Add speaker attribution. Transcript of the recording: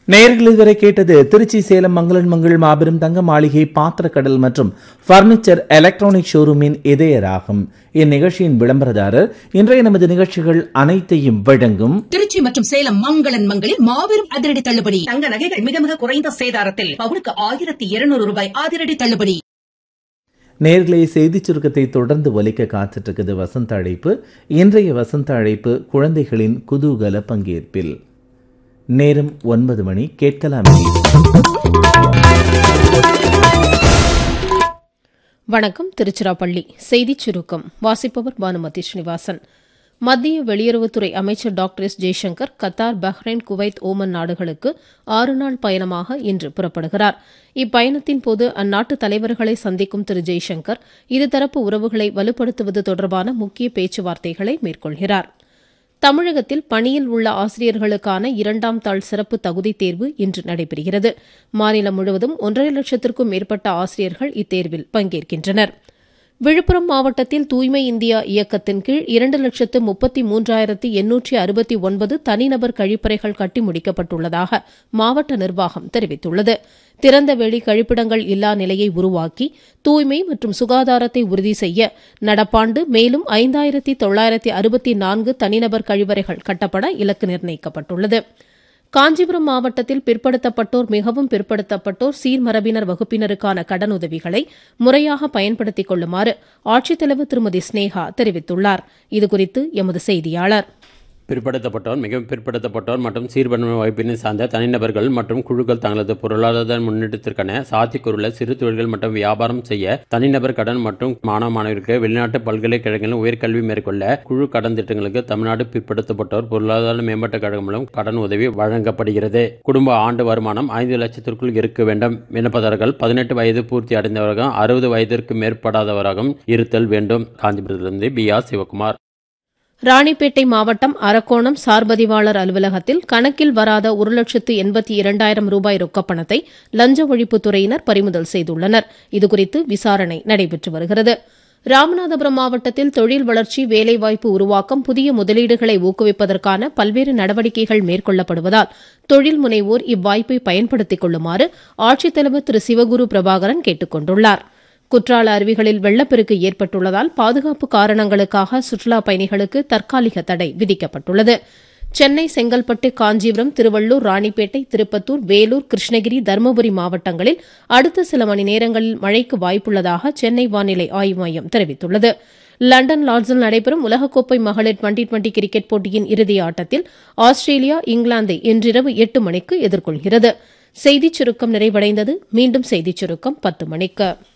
Speaker 1: நேயர்கள் இதுவரை கேட்டது திருச்சி சேலம் மங்களன் மங்கள் மாபெரும் தங்க மாளிகை பாத்திரக்கடல் மற்றும் பர்னிச்சர் எலக்ட்ரானிக் ஷோரூமின் இதய ராகம் இந்நிகழ்ச்சியின் விளம்பரதாரர் இன்றைய நமது நிகழ்ச்சிகள் அனைத்தையும் வழங்கும்
Speaker 2: திருச்சி மற்றும் சேலம் மங்களன் மங்களில் மாபெரும் அதிரடி தள்ளுபடி தங்க நகைகள் மிக மிக குறைந்த சேதாரத்தில் பவுனுக்கு ஆயிரத்தி இருநூறு ரூபாய் அதிரடி தள்ளுபடி
Speaker 1: நேர்களை செய்திச் சுருக்கத்தை தொடர்ந்து ஒலிக்க காத்துட்டு இருக்குது வசந்த அழைப்பு இன்றைய வசந்த அழைப்பு குழந்தைகளின் குதூகல பங்கேற்பில் நேரம் ஒன்பது மணி கேட்கலாம் இனி.
Speaker 3: வணக்கம் திருச்சிராப்பள்ளி செய்திச் சுருக்கம் வாசிப்பவர் பானுமதி ஸ்ரீனிவாசன் மத்திய வெளியுறவுத்துறை அமைச்சர் doctor S Jaishankar Qatar Bahrain Kuwait Oman நாடுகளுக்கு ஆறு நாள் பயணமாக இன்று புறப்படுகிறார் இப்பயணத்தின் போது அந்நாட்டு தலைவர்களை சந்திக்கும் திரு ஜெய்சங்கர் இருதரப்பு உறவுகளை வலுப்படுத்துவது தொடர்பான முக்கிய பேச்சுவார்த்தைகளை மேற்கொள்கிறார் தமிழகத்தில் பணியில் உள்ள ஆசிரியர்களுக்கான இரண்டாம் தாள் சிறப்பு தகுதித் தேர்வு இன்று நடைபெறுகிறது மாநிலம் முழுவதும் ஒன்றரை லட்சத்திற்கும் மேற்பட்ட ஆசிரியர்கள் இத்தேர்வில் பங்கேற்கின்றனர் விழுப்புரம் மாவட்டத்தில் தூய்மை இந்தியா இயக்கத்தின் கீழ் இரண்டு லட்சத்து முப்பத்தி மூன்றாயிரத்தி எண்ணூற்றி அறுபத்தி ஒன்பது தனிநபர் கழிப்பறைகள் கட்டி முடிக்கப்பட்டுள்ளதாக மாவட்ட நிர்வாகம் தெரிவித்துள்ளது திறந்தவெளி கழிப்பிடங்கள் இல்லா நிலையை உருவாக்கி தூய்மை மற்றும் சுகாதாரத்தை உறுதி செய்ய நடப்பாண்டு மேலும் ஐந்தாயிரத்தி தொள்ளாயிரத்தி அறுபத்தி நான்கு தனிநபர் கழிவறைகள் கட்டப்பட இலக்கு நிர்ணயிக்கப்பட்டுள்ளது காஞ்சிபுரம் மாவட்டத்தில் பிற்படுத்தப்பட்டோர் மிகவும் பிற்படுத்தப்பட்டோர் சீர்மரபினர் வகுப்பினருக்கான கடனுதவிகளை முறையாக பயன்படுத்திக் கொள்ளுமாறு ஆட்சித்தலைவர் திருமதி ஸ்னேகா தெரிவித்துள்ளார் இதுகுறித்து எமது செய்தியாளர்
Speaker 4: பிற்படுத்தப்பட்டோர் மிகவும் பிற்படுத்தப்பட்டோர் மற்றும் சீர்பன்மை வகுப்பினை சார்ந்த தனிநபர்கள் மற்றும் குழுக்கள் தங்களது பொருளாதார முன்னேற்றத்திற்கான சாத்தியக்கூறுள்ள சிறு தொழில்கள் மற்றும் வியாபாரம் செய்ய தனிநபர் கடன் மற்றும் மாணவ மாணவர்களுக்கு வெளிநாட்டு பல்கலைக்கழகங்களில் உயர்கல்வி மேற்கொள்ள குழு கடன் திட்டங்களுக்கு தமிழ்நாடு பிற்படுத்தப்பட்டோர் பொருளாதார மேம்பாட்டு கழகம் மூலம் கடன் உதவி வழங்கப்படுகிறது குடும்ப ஆண்டு வருமானம் ஐந்து லட்சத்திற்குள் இருக்க வேண்டும் விண்ணப்பதாரர்கள் பதினெட்டு வயது பூர்த்தி அடைந்தவராகவும் அறுபது வயதிற்கு மேற்படாதவராகவும் இருத்தல் வேண்டும் காஞ்சிபுரத்திலிருந்து பி ஆர் சிவகுமார்
Speaker 3: ராணிப்பேட்டை மாவட்டம் அரக்கோணம் சார்பதிவாளர் அலுவலகத்தில் கணக்கில் வராத ஒரு லட்சத்து எண்பத்தி இரண்டாயிரம் ரூபாய் ரொக்கப்பணத்தை லஞ்ச ஒழிப்புத்துறையினர் பறிமுதல் செய்துள்ளனர் இதுகுறித்து விசாரணை நடைபெற்று வருகிறது ராமநாதபுரம் மாவட்டத்தில் தொழில் வளர்ச்சி வேலைவாய்ப்பு உருவாக்கம் புதிய முதலீடுகளை ஊக்குவிப்பதற்கான பல்வேறு நடவடிக்கைகள் மேற்கொள்ளப்படுவதால் தொழில் முனைவோர் இவ்வாய்ப்பை பயன்படுத்திக் கொள்ளுமாறு ஆட்சித்தலைவர் திரு சிவகுரு பிரபாகரன் கேட்டுக் கொண்டுள்ளாா் குற்றால அருவிகளில் வெள்ளப்பெருக்கு ஏற்பட்டுள்ளதால் பாதுகாப்பு காரணங்களுக்காக சுற்றுலா பயணிகளுக்கு தற்காலிக தடை விதிக்கப்பட்டுள்ளது சென்னை செங்கல்பட்டு காஞ்சிபுரம் திருவள்ளூர் ராணிப்பேட்டை திருப்பத்தூர் வேலூர் கிருஷ்ணகிரி தருமபுரி மாவட்டங்களில் அடுத்த சில மணி நேரங்களில் மழைக்கு வாய்ப்புள்ளதாக சென்னை வானிலை ஆய்வு மையம் தெரிவித்துள்ளது லண்டன் லார்ட்ஸில் நடைபெறும் உலகக்கோப்பை மகளிர் டுவெண்டி டுவெண்டி கிரிக்கெட் போட்டியின் இறுதி ஆட்டத்தில் ஆஸ்திரேலியா இங்கிலாந்தை இன்றிரவு எட்டு மணிக்கு எதிர்கொள்கிறது செய்திச் சுருக்கம் நிறைவடைந்தது மீண்டும் செய்திச் சுருக்கம் பத்து மணிக்கு